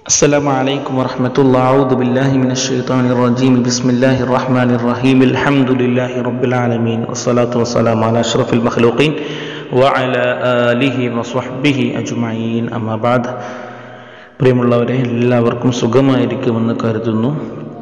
السلام عليكم ورحمة الله أعوذ بالله من الشيطان الرجيم بسم الله الرحمن الرحيم الحمد لله رب العالمين والصلاة والسلام على أشرف المخلوقين وعلى آله وصحبه أجمعين أما بعد പ്രിയമുള്ളവരെ എല്ലാവർക്കും സുഖമായിരിക്കുമെന്ന് കരുതുന്നു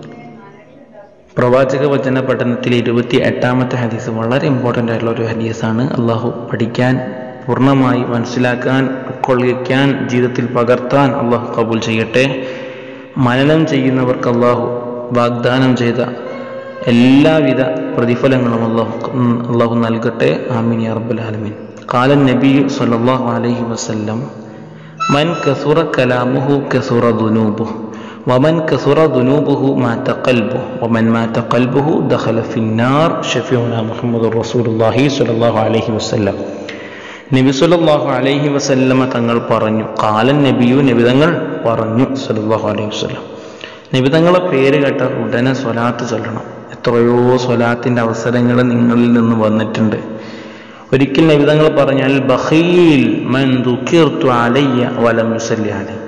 പ്രവാചക വചന പഠനത്തിൽ ഇരുപത്തി എട്ടാമത്തെ ഹദീസ് വളരെ ഇമ്പോർട്ടൻ്റ് ആയിട്ടുള്ള ഒരു ഹദീസാണ് അള്ളാഹു പഠിക്കാൻ പൂർണ്ണമായി മനസ്സിലാക്കാൻ ഉൾക്കൊള്ളിക്കാൻ ജീവിതത്തിൽ പകർത്താൻ അള്ളാഹു കബൂൽ ചെയ്യട്ടെ മനനം ചെയ്യുന്നവർക്ക് അള്ളാഹു വാഗ്ദാനം ചെയ്ത എല്ലാവിധ പ്രതിഫലങ്ങളും അള്ളാഹു അള്ളാഹു നൽകട്ടെ ആമീൻ യാ റബ്ബൽ ആലമീൻ قال النبي صلى الله عليه وسلم من كثر كلامه كثر ذنوبه ومن كثر ذنوبه مات قلبه ومن مات قلبه دخل في النار شفيعنا محمد رسول الله صلى الله عليه وسلم നബി സല്ലല്ലാഹു അലൈഹി വസല്ലമ തങ്ങൾ പറഞ്ഞു കാലൻ നബിയു നബി തങ്ങൾ പറഞ്ഞു സല്ലല്ലാഹു അലൈഹി വസല്ലം നബി തങ്ങളെ പേര് കേട്ട ഉടനെ സ്വലാത്ത് ചൊല്ലണം എത്രയോ സ്വലാത്തിന്റെ അവസരങ്ങൾ നിങ്ങളിൽ നിന്ന് വന്നിട്ടുണ്ട് ഒരിക്കൽ നബി തങ്ങൾ പറഞ്ഞാൽ ബഖീൽ മൻ ദുഖിർതു അലയ്യ വലം യുസല്ലി അലൈഹി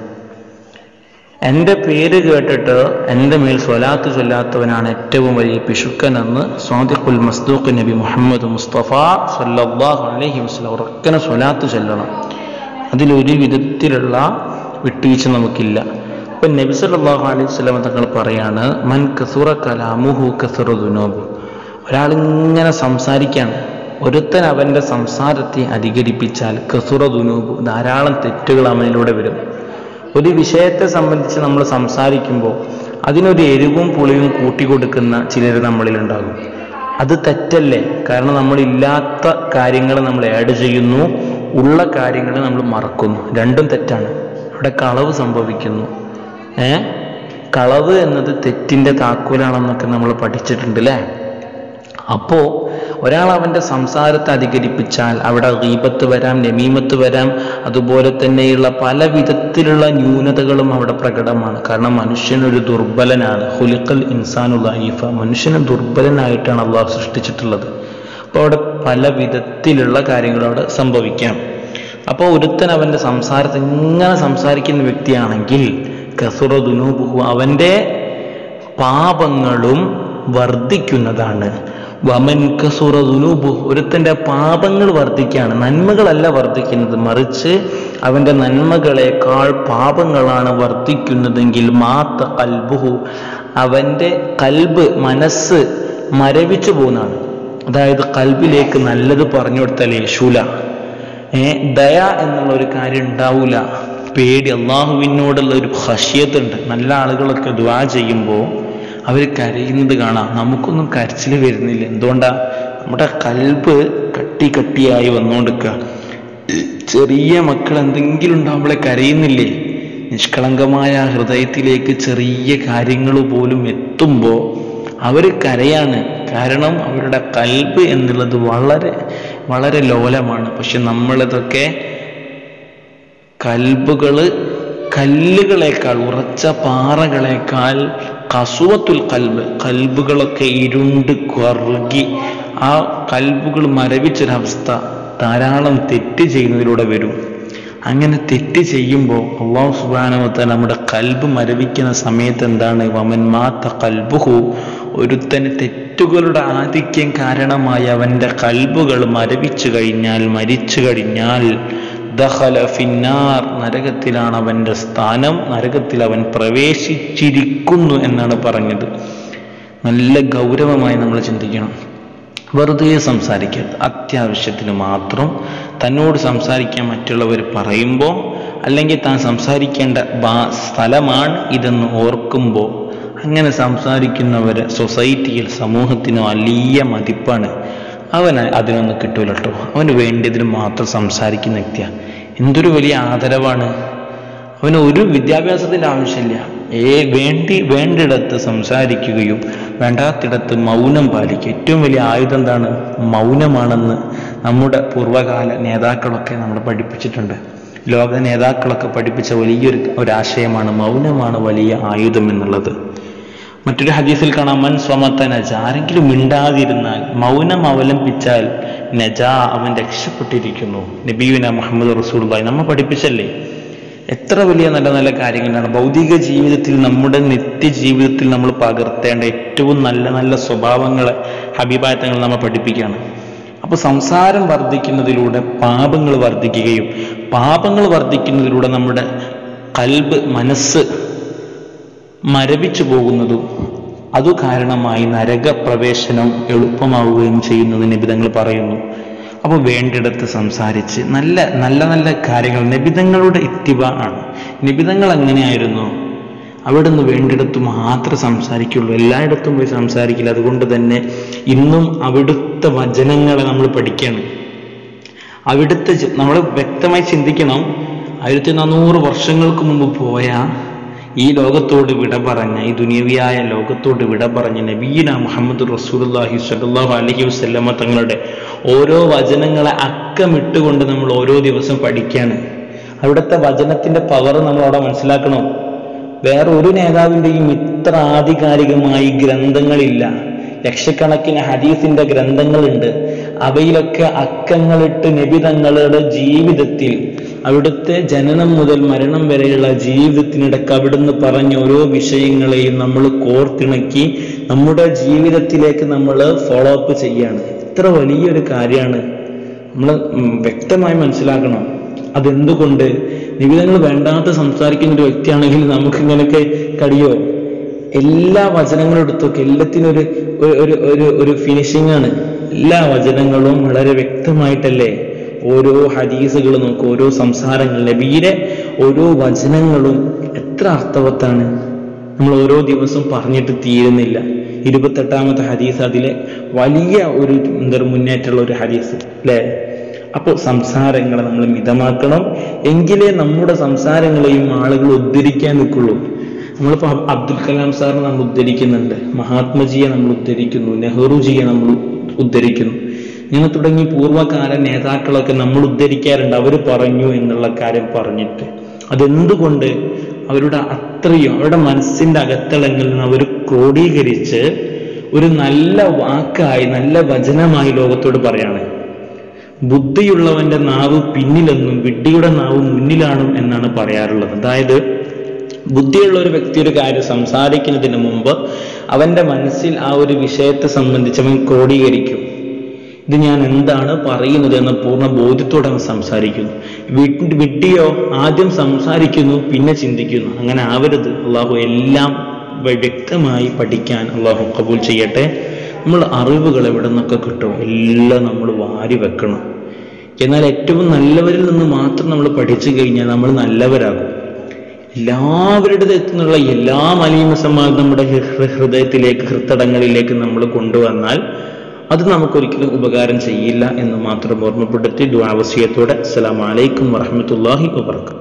എൻ്റെ പേര് കേട്ടിട്ട് എൻ്റെ മേൽ സ്വലാത്ത് ചൊല്ലാത്തവനാണ് ഏറ്റവും വലിയ പിശുക്കനെന്ന് സ്വാദിഖുൽ മസ്ദൂഖ് നബി മുഹമ്മദ് മുസ്തഫ സല്ലല്ലാഹു അലൈഹി വസല്ലം ഉറക്കനെ സ്വലാത്ത് ചൊല്ലണം അതിലൊരു വിധത്തിലുള്ള വിട്ടുവീഴ്ച നമുക്കില്ല അപ്പം നബി സല്ലല്ലാഹു അലൈഹി വസല്ലം തങ്ങൾ പറയാണ് മൻ കസുറ കലാമുഹു കസുറ ദുനോബു ഒരാളിങ്ങനെ സംസാരിക്കാണ് ഒരുത്തൻ അവൻ്റെ സംസാരത്തെ അധികരിപ്പിച്ചാൽ കസുറ ദുനൂബ് ധാരാളം തെറ്റുകൾ അവനിലൂടെ വരും ഒരു വിഷയത്തെ സംബന്ധിച്ച് നമ്മൾ സംസാരിക്കുമ്പോൾ അതിനൊരു എരിവും പുളിയും കൂട്ടിക്കൊടുക്കുന്ന ചിലർ നമ്മളിലുണ്ടാകും അത് തെറ്റല്ലേ കാരണം നമ്മളില്ലാത്ത കാര്യങ്ങൾ നമ്മൾ ആഡ് ചെയ്യുന്നു ഉള്ള കാര്യങ്ങൾ നമ്മൾ മറക്കുന്നു രണ്ടും തെറ്റാണ് അവിടെ കളവ് സംഭവിക്കുന്നു ഏ കളവ് എന്നത് തെറ്റിൻ്റെ താക്കോലാണെന്നൊക്കെ നമ്മൾ പഠിച്ചിട്ടുണ്ട് അല്ലേ അപ്പോൾ ഒരാൾ അവൻ്റെ സംസാരത്തെ അധികരിപ്പിച്ചാൽ അവിടെ ഗീപത്ത് വരാം നമീമത്ത് വരാം അതുപോലെ തന്നെയുള്ള പല വിധത്തിലുള്ള ന്യൂനതകളും അവിടെ പ്രകടമാണ് കാരണം മനുഷ്യനൊരു ദുർബലനാണ് ഹുലിക്കൽ ഇൻസാനു ലൈഫ മനുഷ്യനെ ദുർബലനായിട്ടാണ് അള്ളാഹു സൃഷ്ടിച്ചിട്ടുള്ളത് അപ്പോൾ അവിടെ പല വിധത്തിലുള്ള കാര്യങ്ങൾ അവിടെ സംഭവിക്കാം അപ്പോൾ ഒരുത്തൻ അവൻ്റെ സംസാരത്തെ ഇങ്ങനെ സംസാരിക്കുന്ന വ്യക്തിയാണെങ്കിൽ കസുറ ദുനൂബുഹു അവൻ്റെ പാപങ്ങളും വർദ്ധിക്കുന്നതാണ് വമൻ കസുറ ദുനൂബു ഒരുത്തൻ്റെ പാപങ്ങൾ വർദ്ധിക്കുകയാണ് നന്മകളല്ല വർദ്ധിക്കുന്നത് മറിച്ച് അവൻ്റെ നന്മകളെക്കാൾ പാപങ്ങളാണ് വർദ്ധിക്കുന്നതെങ്കിൽ മാത്ത കൽബുഹു അവൻ്റെ കൽബ് മനസ്സ് മരവിച്ചു പോകുന്നതാണ് അതായത് കൽബിലേക്ക് നല്ലത് പറഞ്ഞു കൊടുത്താൽ യേശൂല ഏ ദയ എന്നുള്ള ഒരു കാര്യം ഉണ്ടാവൂല പേടി അള്ളാഹുവിനോടുള്ള ഒരു ഹഷ്യത്തുണ്ട് നല്ല ആളുകളൊക്കെ ദ്വാ ചെയ്യുമ്പോൾ അവർ കരയുന്നത് കാണാം നമുക്കൊന്നും കരച്ചിൽ വരുന്നില്ല എന്തുകൊണ്ടാ നമ്മുടെ കൽബ് കട്ടി കട്ടിയായി വന്നുകൊണ്ടിരിക്കുക ചെറിയ മക്കൾ എന്തെങ്കിലും ഉണ്ടാവുമ്പോളെ കരയുന്നില്ലേ നിഷ്കളങ്കമായ ഹൃദയത്തിലേക്ക് ചെറിയ കാര്യങ്ങൾ പോലും എത്തുമ്പോൾ അവർ കരയാണ് കാരണം അവരുടെ കൽബ് എന്നുള്ളത് വളരെ വളരെ ലോലമാണ് പക്ഷെ നമ്മളിതൊക്കെ കൽബുകള് കല്ലുകളേക്കാൾ ഉറച്ച പാറകളേക്കാൾ കസുവത്തുൽ കൽബ് കൽബുകളൊക്കെ ഇരുണ്ട് കറുകി ആ കൽബുകൾ മരവിച്ചൊരവസ്ഥ ധാരാളം തെറ്റ് ചെയ്യുന്നതിലൂടെ വരും അങ്ങനെ തെറ്റ് ചെയ്യുമ്പോൾ അള്ളാഹു സുബാനവത്ത നമ്മുടെ കൽബ് മരവിക്കുന്ന സമയത്ത് എന്താണ് വമൻ മാത്ത കൽബുഹു ഒരുത്തന് തെറ്റുകളുടെ ആധിക്യം കാരണമായി അവൻ്റെ കൽബുകൾ മരവിച്ചു കഴിഞ്ഞാൽ മരിച്ചു കഴിഞ്ഞാൽ ദഹല ഫിന്നാർ നരകത്തിലാണ് അവൻ്റെ സ്ഥാനം നരകത്തിൽ അവൻ പ്രവേശിച്ചിരിക്കുന്നു എന്നാണ് പറഞ്ഞത് നല്ല ഗൗരവമായി നമ്മൾ ചിന്തിക്കണം വെറുതെ സംസാരിക്കരുത് അത്യാവശ്യത്തിന് മാത്രം തന്നോട് സംസാരിക്കാൻ മറ്റുള്ളവർ പറയുമ്പോൾ അല്ലെങ്കിൽ താൻ സംസാരിക്കേണ്ട സ്ഥലമാണ് ഇതെന്ന് ഓർക്കുമ്പോൾ അങ്ങനെ സംസാരിക്കുന്നവർ സൊസൈറ്റിയിൽ സമൂഹത്തിന് വലിയ മതിപ്പാണ് അവന് അതിനൊന്നും കിട്ടൂല കേട്ടോ അവന് വേണ്ടിയതിന് മാത്രം സംസാരിക്കുന്ന വ്യക്തിയാണ് എന്തൊരു വലിയ ആദരവാണ് അവന് ഒരു വിദ്യാഭ്യാസത്തിൻ്റെ ആവശ്യമില്ല ഏ വേണ്ടി വേണ്ടിടത്ത് സംസാരിക്കുകയും വേണ്ടാത്തിടത്ത് മൗനം പാലിക്കുക ഏറ്റവും വലിയ ആയുധം എന്താണ് മൗനമാണെന്ന് നമ്മുടെ പൂർവ്വകാല നേതാക്കളൊക്കെ നമ്മൾ പഠിപ്പിച്ചിട്ടുണ്ട് ലോക നേതാക്കളൊക്കെ പഠിപ്പിച്ച വലിയൊരു ഒരാശയമാണ് മൗനമാണ് വലിയ ആയുധം എന്നുള്ളത് മറ്റൊരു ഹദീസിൽ കാണാം മൻ സ്വമത്ത നജ ആരെങ്കിലും മിണ്ടാതിരുന്നാൽ മൗനം അവലംബിച്ചാൽ നജ അവൻ രക്ഷപ്പെട്ടിരിക്കുന്നു നബീന മുഹമ്മദ് റസൂൽ നമ്മൾ പഠിപ്പിച്ചല്ലേ എത്ര വലിയ നല്ല നല്ല കാര്യങ്ങളാണ് ഭൗതിക ജീവിതത്തിൽ നമ്മുടെ നിത്യജീവിതത്തിൽ നമ്മൾ പകർത്തേണ്ട ഏറ്റവും നല്ല നല്ല സ്വഭാവങ്ങളെ ഹബീബായത്തങ്ങൾ നമ്മൾ പഠിപ്പിക്കുകയാണ് അപ്പൊ സംസാരം വർദ്ധിക്കുന്നതിലൂടെ പാപങ്ങൾ വർദ്ധിക്കുകയും പാപങ്ങൾ വർദ്ധിക്കുന്നതിലൂടെ നമ്മുടെ കൽബ് മനസ്സ് മരവിച്ചു പോകുന്നതും അതു കാരണമായി നരകപ്രവേശനം എളുപ്പമാവുകയും ചെയ്യുന്നത് നിബിതങ്ങൾ പറയുന്നു അപ്പോൾ വേണ്ടിടത്ത് സംസാരിച്ച് നല്ല നല്ല നല്ല കാര്യങ്ങൾ നിബിതങ്ങളുടെ ഇത്തിവ ആണ് നിബിതങ്ങൾ എങ്ങനെയായിരുന്നു അവിടുന്ന് വേണ്ടിടത്ത് മാത്രം സംസാരിക്കുള്ളൂ എല്ലായിടത്തും പോയി സംസാരിക്കില്ല അതുകൊണ്ട് തന്നെ ഇന്നും അവിടുത്തെ വചനങ്ങളെ നമ്മൾ പഠിക്കണം അവിടുത്തെ നമ്മൾ വ്യക്തമായി ചിന്തിക്കണം ആയിരത്തി നാനൂറ് വർഷങ്ങൾക്ക് മുമ്പ് പോയ ഈ ലോകത്തോട് വിട പറഞ്ഞ ഈ ദുനിയവിയായ ലോകത്തോട് വിട പറഞ്ഞ നബീന മുഹമ്മദ് റസൂലുള്ളാഹി സ്വല്ലല്ലാഹു അലൈഹി വസല്ലമ തങ്ങളുടെ ഓരോ വചനങ്ങളെ അക്കമിട്ടുകൊണ്ട് നമ്മൾ ഓരോ ദിവസം പഠിക്കുകയാണ് അവിടുത്തെ വചനത്തിന്റെ പവർ നമ്മൾ അവിടെ മനസ്സിലാക്കണം വേറെ ഒരു നേതാവിൻ്റെയും ഇത്ര ആധികാരികമായി ഗ്രന്ഥങ്ങളില്ല ലക്ഷക്കണക്കിന് ഹദീസിന്റെ ഗ്രന്ഥങ്ങളുണ്ട് അവയിലൊക്കെ അക്കങ്ങളിട്ട് നബി തങ്ങളുടെ ജീവിതത്തിൽ അവിടുത്തെ ജനനം മുതൽ മരണം വരെയുള്ള ജീവിതത്തിനിടക്ക് അവിടുന്ന് പറഞ്ഞ ഓരോ വിഷയങ്ങളെയും നമ്മൾ കോർത്തിണക്കി നമ്മുടെ ജീവിതത്തിലേക്ക് നമ്മൾ ഫോളോ അപ്പ് ചെയ്യാണ് ഇത്ര വലിയൊരു കാര്യമാണ് നമ്മൾ വ്യക്തമായി മനസ്സിലാക്കണം അതെന്തുകൊണ്ട് നിബിധങ്ങൾ വേണ്ടാത്ത സംസാരിക്കുന്ന ഒരു വ്യക്തിയാണെങ്കിൽ നമുക്ക് ഇങ്ങനെയൊക്കെ കഴിയോ എല്ലാ വചനങ്ങളും എടുത്തൊക്കെ എല്ലാത്തിനും ഒരു ഒരു- ഒരു ഒരു ഒരു ഫിനിഷിംഗ് ആണ് എല്ലാ വചനങ്ങളും വളരെ വ്യക്തമായിട്ടല്ലേ ഓരോ ഹദീസുകൾ നോക്കും ഓരോ സംസാരങ്ങൾ നബീരെ ഓരോ വചനങ്ങളും എത്ര അർത്ഥവത്താണ് നമ്മൾ ഓരോ ദിവസവും പറഞ്ഞിട്ട് തീരുന്നില്ല ഇരുപത്തെട്ടാമത്തെ ഹദീസ് അതിലെ വലിയ ഒരു എന്താ പറയുക മുന്നേറ്റമുള്ള ഒരു ഹദീസ് അല്ലേ അപ്പോൾ സംസാരങ്ങളെ നമ്മൾ മിതമാക്കണം എങ്കിലേ നമ്മുടെ സംസാരങ്ങളെയും ആളുകൾ ഉദ്ധരിക്കാൻ നിൽക്കുള്ളൂ നമ്മളിപ്പോൾ അബ്ദുൽ കലാം സാറിനെ നമ്മൾ ഉദ്ധരിക്കുന്നുണ്ട് മഹാത്മജിയെ നമ്മൾ ഉദ്ധരിക്കുന്നു നെഹ്റുജിയെ നമ്മൾ ഉദ്ധരിക്കുന്നു ഇങ്ങനെ തുടങ്ങി പൂർവ്വകാല നേതാക്കളൊക്കെ നമ്മൾ ഉദ്ധരിക്കാറുണ്ട് അവർ പറഞ്ഞു എന്നുള്ള കാര്യം പറഞ്ഞിട്ട് അതെന്തുകൊണ്ട് അവരുടെ അത്രയും അവരുടെ മനസ്സിന്റെ അകത്തളങ്ങളിൽ നിന്ന് അവർ ക്രോഡീകരിച്ച് ഒരു നല്ല വാക്കായി നല്ല വചനമായി ലോകത്തോട് പറയാണ് ബുദ്ധിയുള്ളവന്റെ നാവ് പിന്നിലെന്നും വിഡ്ഢിയുടെ നാവ് മുന്നിലാണും എന്നാണ് പറയാറുള്ളത് അതായത് ബുദ്ധിയുള്ള ഒരു വ്യക്തി ഒരു കാര്യം സംസാരിക്കുന്നതിന് മുമ്പ് അവന്റെ മനസ്സിൽ ആ ഒരു വിഷയത്തെ സംബന്ധിച്ച് അവൻ ക്രോഡീകരിക്കും ഇത് ഞാൻ എന്താണ് പറയുന്നത് എന്ന പൂർണ്ണ ബോധ്യത്തോടെ അവൻ സംസാരിക്കുന്നു വിഡ് വിഡ്ഢിയോ ആദ്യം സംസാരിക്കുന്നു പിന്നെ ചിന്തിക്കുന്നു അങ്ങനെ ആവരുത് അള്ളാഹു എല്ലാം വ- വ്യക്തമായി പഠിക്കാൻ അള്ളാഹു കബൂൽ ചെയ്യട്ടെ നമ്മൾ അറിവുകൾ എവിടെ നിന്നൊക്കെ കിട്ടും എല്ലാം നമ്മൾ വാരി വെക്കണം എന്നാൽ ഏറ്റവും നല്ലവരിൽ നിന്ന് മാത്രം നമ്മൾ പഠിച്ചു കഴിഞ്ഞാൽ നമ്മൾ നല്ലവരാകും എല്ലാവരുടെ എത്തുന്നുള്ള എല്ലാ മലീമസമാർ നമ്മുടെ ഹൃ- ഹൃദയത്തിലേക്ക് ഹൃത്തടങ്ങളിലേക്ക് നമ്മൾ കൊണ്ടുവന്നാൽ അത് നമുക്കൊരിക്കലും ഉപകാരം ചെയ്യില്ല എന്ന് മാത്രം ഓർമ്മപ്പെടുത്തി ദ്വാവസ്യത്തോടെ അസ്സലാമലൈക്കും വറഹമത്തല്ലാഹി വബർക്കാത്തു